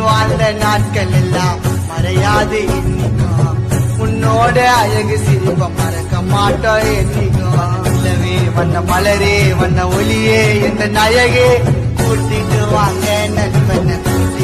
வாழ்ந்த நாட்கள் எல்லாம் மறையாது இன்னிக்கும் உன்னோட அழகு சிரிப்பம் மறக்க மாட்டோம் என்னைக்கும் இல்லவே வண்ண மலரே வண்ண ஒளியே என்ற அழகே கூட்டிட்டு வாங்க நண்பனை கூட்டி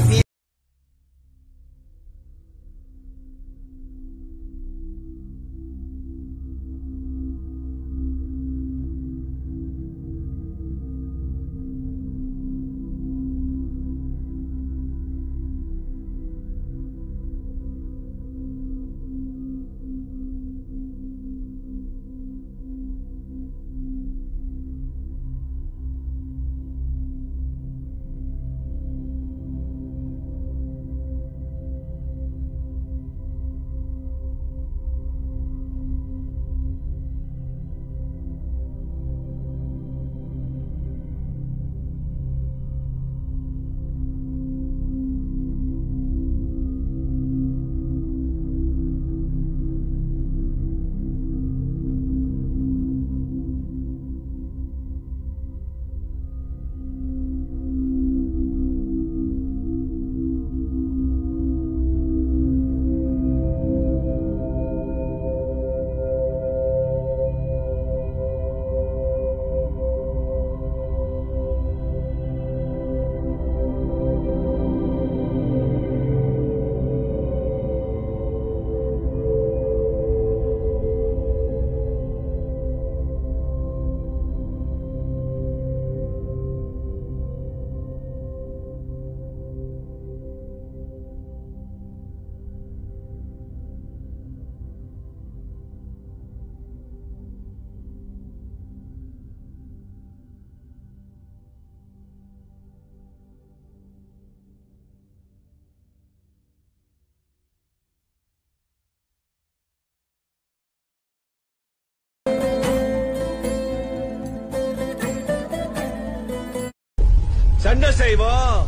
சண்டை செய்வோம்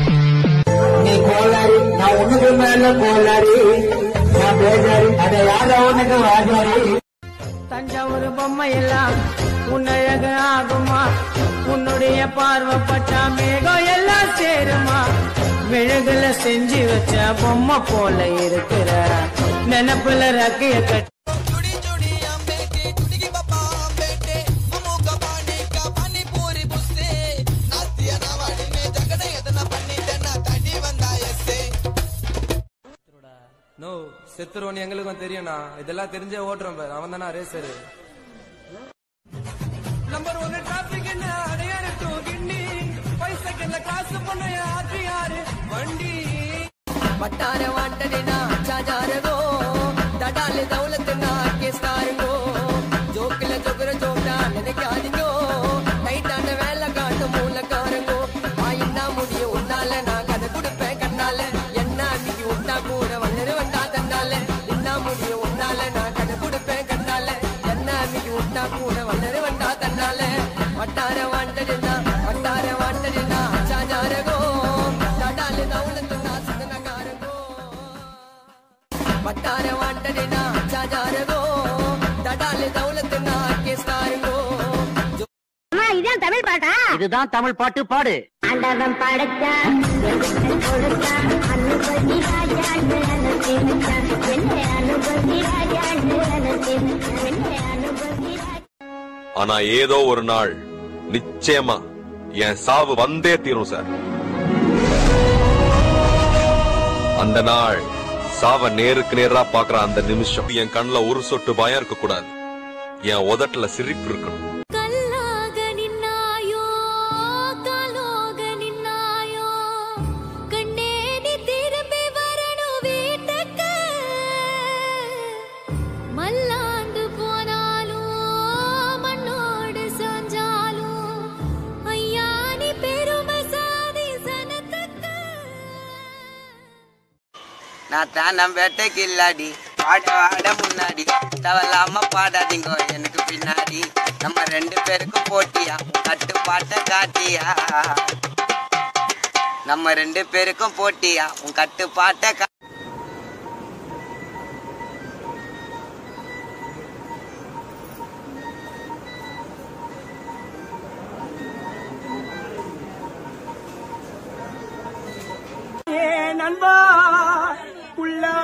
நீ கோளாறு நான் உனக்கு மேல கோளாறு நான் பேசாரு அதை யார உனக்கு வாஜாரு தஞ்சாவூர் பொம்மை எல்லாம் உன்னழகு ஆகுமா உன்னுடைய பார்வைப்பட்டா மேகம் எல்லாம் சேருமா மெழுகுல செஞ்சு வச்ச பொம்மை போல இருக்கிற நினப்புல ரக்கைய கட்டி चुड़ी चुड़ी हम बेटे चुड़ी की पापा हम बेटे हमो का पानी का पानी पूरी बुस्से नातिया नावाड़ी में जगड़े इतना पन्नी देना तड़ी बंदा ऐसे நோ செத்துருவோன்னு எங்களுக்கும் தெரியும்ண்ணா இதெல்லாம் தெரிஞ்சே ஓட்டுறோம் பாரு அவன் தானே ரேசரு நம்பர் ஒன்னு டிராபிக் என்ன அடையாளத்தோ கிண்ணி பைசக்கல்ல காசு பண்ண ஆற்றி யாரு வண்டி வட்டார வாண்டடினா சாஜாரகோ தடால தௌலத்துனா கேஸ்டாருங்கோ ஜோக்கில ஜோகுர ஜோக்கா நினைக்காதீங்கோ டைட்டான வேலை காட்டு மூலக்காரங்கோ ஆயின்னா முடியும் உன்னால நான் கதை கொடுப்பேன் கண்ணால என்ன அன்னைக்கு உண்டா கூட வளரு வந்தா தன்னால என்ன முடியும் உன்னால நான் கதை கொடுப்பேன் கண்ணால என்ன அன்னைக்கு உண்டா கூட வளரு வந்தா தன்னால வட்டார வாண்டடினா வட்டார வாண்டடினா சாஜாரகோ தடால தௌலத்துனா சிந்தனக்காரங்கோ வட்டார வாண்டடினா சாஜாரகோ தடால தௌலத்துனா கேஸ்டாருங்கோ அம்மா இதான் தமிழ் பாட்டா இதுதான் தமிழ் பாட்டு பாடு ஆண்டவன் படைச்சா கொடுத்தா அனுபவி ராஜாண்டு அனுபவிச்சான் என்னை அனுபவி ராஜாண்டு அனுபவிச்சான் என்னை அனுபவி ராஜா ஆனா ஏதோ ஒரு நாள் நிச்சயமா என் சாவு வந்தே தீரும் சார் அந்த நாள் சாவ நேருக்கு நேரா பாக்குற அந்த நிமிஷம் என் கண்ணுல ஒரு சொட்டு பயம் இருக்க கூடாது என் உதட்டுல சிரிப்பு இருக்கணும் கல்லாக நின்னாயோ காலோக நின்னாயோ கண்ணே நீ திரும்பி வரணும் வீட்டுக்கு மல்லாந்து போனாலும் மண்ணோடு சாஞ்சாலும் ஐயா நீ பெருமை சாதி சனத்துக்கு நான் தான் நம் வேட்டைக்கு இல்லாடி பாட வாட முன்னாடி தவலாம பாடாதீங்க எனக்கு பின்னாடி நம்ம ரெண்டு பேருக்கும் போட்டியா கட்டுப்பாட்ட காட்டியா நம்ம ரெண்டு பேருக்கும் போட்டியா உன் கட்டுப்பாட்ட கா- ஏ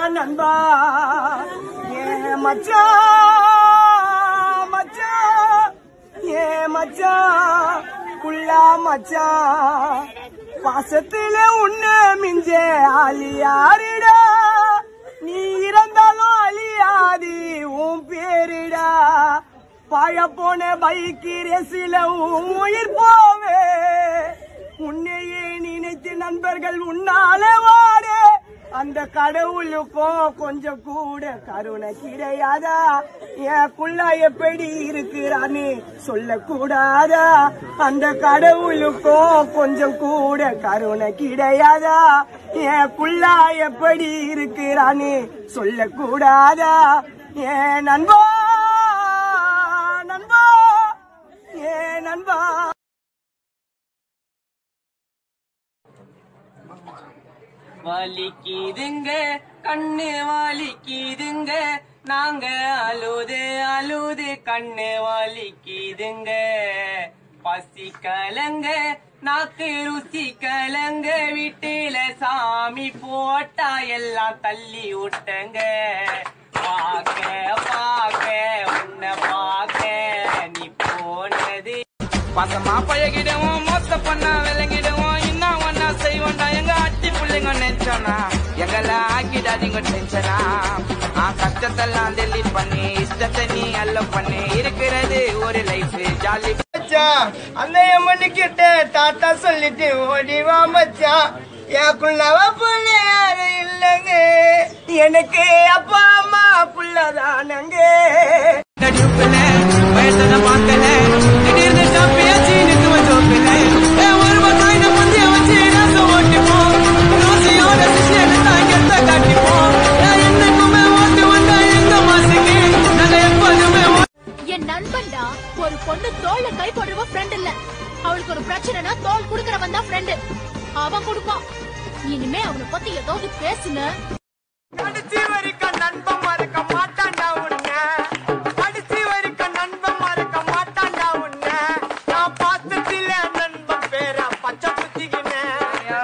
நண்பா ஏ மச்சான் மச்சான் ஏ மச்சான் குள்ளா மச்சான் பாசத்துல உன்ன மிஞ்ச ஆலியாரிடா நீ இறந்தாலும் அழியாதி உன் பேரிடா பாழ போன பைக்கு ரேசில உன் உயிர் போவே உன்னையே நினைத்து நண்பர்கள் உன்னாலே வாடே அந்த கடவுளுக்கும் கொஞ்சம் கூட கருணை கிடையாதா என் குள்ளா எப்படி இருக்கிறான்னு சொல்லக்கூடாதா அந்த கடவுளுக்கும் கொஞ்சம் கூட கருணை கிடையாதா என் குள்ளா எப்படி இருக்கிறான்னு சொல்லக்கூடாதா என் நண்பா நண்பா ஏன் நண்பா வலிக்குதுங்க கண்ணு வலிக்குதுங்க நாங்க அழுது அழுது கண்ணு வலிக்குதுங்க பசி கலங்க நாக்கு ருசி கலங்க வீட்டுல சாமி போட்டா எல்லாம் தள்ளி விட்டங்க பாக்க பாக்க உன்னை பாக்க நீ போனது பசமா பழகிடுவோம் மொத்த பண்ணா விளங்கிடுவோம் இன்னும் ஒன்னா செய்வோம்டா எங்க அட்டி பிள்ளைங்க நினைச்சோனா எங்களை ஆக்கிடாதீங்க டென்ஷனா ஆ கஷ்டத்தெல்லாம் டெலிட் பண்ணி இஷ்டத்தை நீ அல்ல பண்ணி இருக்கிறது ஒரு லைஃப் ஜாலி மச்சான் அந்த எம்மனு கிட்ட டாட்டா சொல்லிட்டு ஓடிவா மச்சான் எனக்குள்ளவ புள்ள யாரும் இல்லைங்க எனக்கு அப்பா அம்மா புள்ளதானங்க நடிப்புல வயசன பார்க்கல திடீர்னு பேச்சு நிற்குவ ஜோப்பில ஒரு பத்தாயிரம் முந்தைய வச்சு நாச ஓட்டிப்போம் ராசியோட சிஷியனை தான் கெத்த காட்டிப்போம் என்னைக்குமே ஓட்டு வந்தா எங்க மாசுக்கு நாங்க எப்போதுமே என் நண்பன்டா ஒரு பொண்ணு தோல்ல கை போடுறவ ஃப்ரெண்ட் இல்ல அவளுக்கு ஒரு பிரச்சனைனா தோல் குடுக்கறவன் தான் ஃப்ரெண்டு அவன் கொடுப்பான் இனிமே அவனை பத்தி ஏதாவது பேசுன கடைசி வரைக்கும் நண்பன் மறக்க மாட்டான்டா உன்ன கடைசி வரைக்கும் நண்பன் மறக்க மாட்டான்டா உன்ன நான் பார்த்ததில்ல நண்பன் பேர பச்சை குத்திக்கினேன்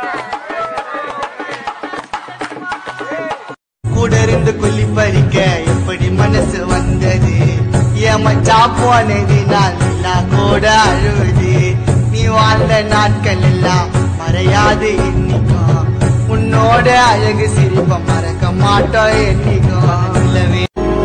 கூட இருந்து கொல்லி பறிக்க எப்படி மனசு வந்தது ஏமச்சா போனது நான் எல்லாம் கூட அழுவது நீ வாழ்ந்த நாட்கள் எல்லாம் மறையாது என்னைக்கும் உன்னோட அழகு சிரிப்ப மறக்க மாட்டோம் என்னைக்கும் இல்லவே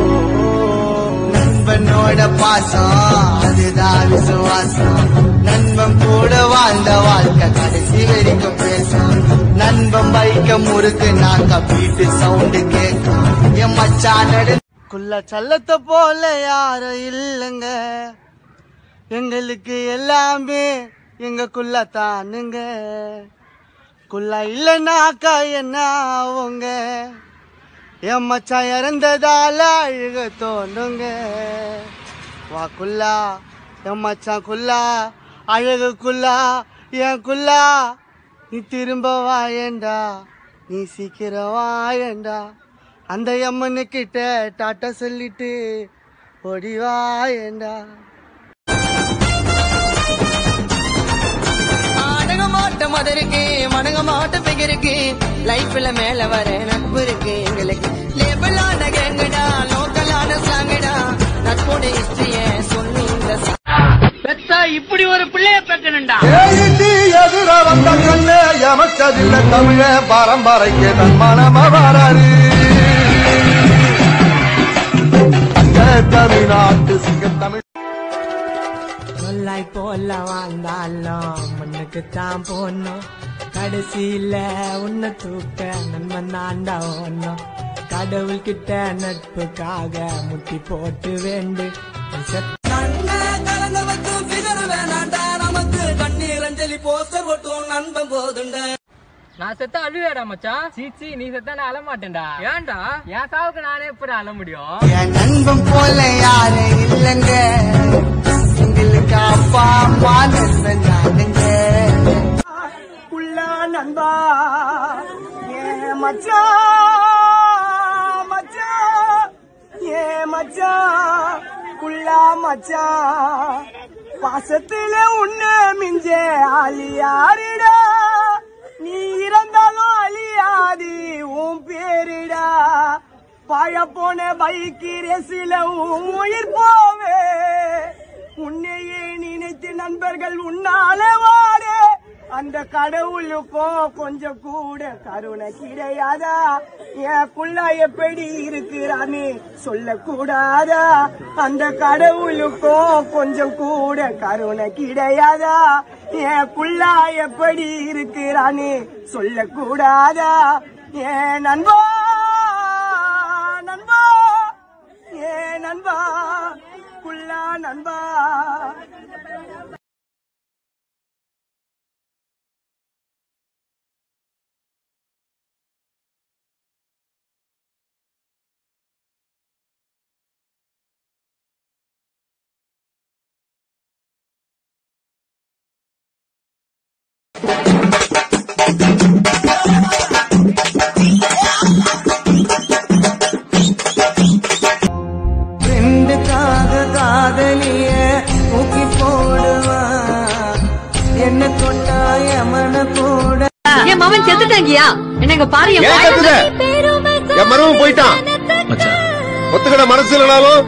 நண்பனோட பாசம் அதுதான் விசுவாசம் நண்பன் கூட வாழ்ந்த வாழ்க்கை கடைசி வரைக்கும் பேசும் நண்பன் பைக்க முறுக்கு நாக்க பீட்டு சவுண்டு கேட்கும் என் மச்சான் நடு குள்ள சல்லத்தை போல யாரும் இல்லைங்க எங்களுக்கு எல்லாமே எங்க குள்ள தானுங்க குள்ள இல்லைனாக்கா என்ன ஆவுங்க என் மச்சான் இறந்ததால அழுக தோணுங்க வா குல்லா என் மச்சான் குல்லா அழகு குல்லா என் குல்லா நீ திரும்ப வாயேண்டா நீ சீக்கிரம் வாயேண்டா அந்த எம்மனு கிட்ட டாட்டா சொல்லிட்டு ஓடி வாயேண்டா அடங்க மாட்ட மதருக்கு மடங்க மாட்ட பிகருக்கு லைஃப்ல மேல வர நட்பு இருக்கு எங்களுக்கு லேபிளான கேங்கடா லோக்கலான சாங்கடா நட்போட ஹிஸ்டரிய சொல்லி இந்த பெத்தா இப்படி ஒரு பிள்ளைய பெக்கணும்டா ஏயிட்டு எதிர வந்த கண்ணு எமச்சதில்ல தமிழ பரம்பரைக்கு நன்மனம வராரு அங்க தமிழ்நாட்டு சிங்க தமிழ் சொல்லாய் போல வாழ்ந்தாலும் மண்ணுக்கு தான் போனோம் கடைசியில உன்னை தூக்க நண்பன் தாண்டா ஒன்னும் கடவுள் கிட்ட நட்புக்காக முட்டி போட்டு வேண்டு செத்த கலந்த வச்சு பிகர் வேணாண்டா நமக்கு கண்ணீர் அஞ்சலி போஸ்டர் போட்டும் நண்பன் போதுண்டா நான் செத்தா அழுவேடா மச்சான் சீச்சி நீ செத்தா நான் அழ மாட்டேன்டா ஏன்டா என் சாவுக்கு நானே எப்படி அழ முடியும் என் நண்பன் போல யாரும் இல்லைங்க எங்களுக்கு அப்பா அம்மா நண்பன் நானுங்க உள்ளா நண்பா ஏ மச்சான் மச்சான் ஏ மச்சான் குள்ளா மச்சான் பாசத்துல உன்ன மிஞ்ச ஆலியாரிடா நீ இறந்தாலும் அழியாதி உன் பேரிடா பாய போன பைக்கு ரேசில உன் உயிர் போவே உன்னையே நினைத்து நண்பர்கள் உன்னால வாடே அந்த கடவுளுக்கும் கொஞ்சம் கூட கருணை கிடையாதா என் புள்ள எப்படி இருக்கிறான்னு சொல்லக்கூடாதா அந்த கடவுளுக்கும் கொஞ்சம் கூட கருணை கிடையாதா என் புள்ள எப்படி இருக்கிறான்னு சொல்லக்கூடாதா என் நண்பா நண்பா ஏ நண்பா புள்ளா நண்பா ஃப்ரெண்டுக்காக காதலிய தூக்கி போடுவா என்ன தொட்டா எமன கூட என் மவன் செத்துட்டாங்கயா என்னங்க பாரு என் ஏன் வாயில கத்துத? என் மருமகன் போயிட்டான் ஒத்துக்கிட மனசு இல்லைனாலும்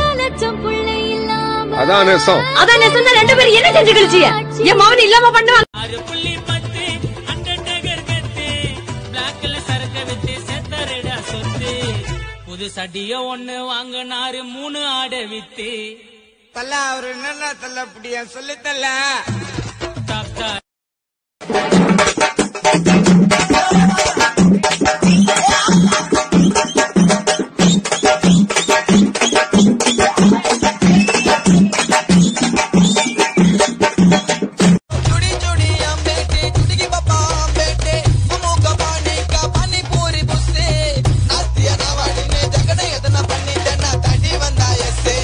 அதான் நேசம் அதான் நெசந்தா ரெண்டு பேரும் என்ன செஞ்சு கழிச்சிய என் மவன் இல்லாம பண்ணுவாங்க ஆறு புள்ளி பத்து அண்டர்டேக்கர் கத்து பிளாக்ல சரக்க வித்து செத்தரடா சொத்து புது சட்டிய ஒண்ணு வாங்கினாரு மூணு ஆடை வித்து தல்ல அவரு என்னென்ன தல்ல அப்படியா சொல்லி தல்ல தாத்தா चुड़ी चुड़ी हम बेटे चुटकी पापा हम बेटे गुमो का पानी का पानी पूरी बुस्से नास्तिया नावाड़ी ने जगड़े इतना पन्नी देना तड़ी वंदा ऐसे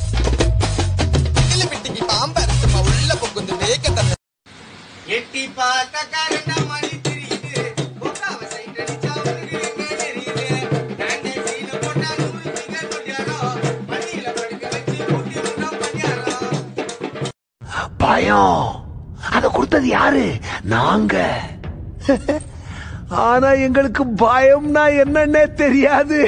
किल पिट्टी की पांबर सुमा उल्ला पुकुंद बेक तन எட்டி பார்க்க கரண்ட மணி தெரியுது பொக்காவ சைட் அடிச்சா உனக்கு எங்க தெரியுது நாங்க சீன போட்டா நூறு ஃபிங்கர் கொட்டியாரோ மணியில படுக்க வச்சு ஊட்டி விட்டா பண்ணியாரோ பயம் அத கொடுத்தது யாரு நாங்க ஆனா எங்களுக்கு பயம்னா என்னன்னே தெரியாது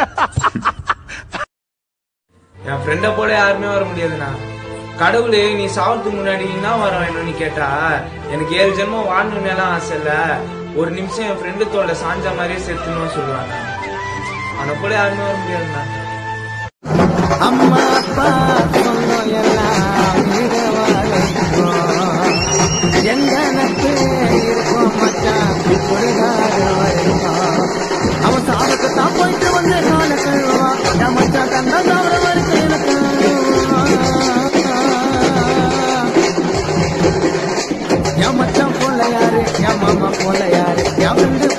என் ஃப்ரெண்ட போல யாருமே வர முடியாதுண்ணா கடவுளே நீ சாவறதுக்கு முன்னாடி என்ன வர வேணும்னு கேட்டா எனக்கு ஏழு ஜென்மம் வாழணும்னு எல்லாம் ஆசை இல்ல ஒரு நிமிஷம் என் ஃப்ரெண்டு தோல்ல சாஞ்ச மாதிரியே செத்துணும் சொல்லுவாங்க அவனை போல யாருமே வர முடியாதுண்ணா அம்மா அப்பா சொந்தம் எல்லாம் வீரவாழைக்கும் எந்த நட்பு இருக்கும் மச்சான் பொழுதாத வரைக்கும் அவன் சாவுக்கு தான் போயிட்டு வந்து கால கழுவான் என் மச்சான் கண்ட தவிர வரைக்கும் எனக்கு என் மச்சான் போல யாரு என் மாமா போல யாரு என் ஃப்ரெண்டு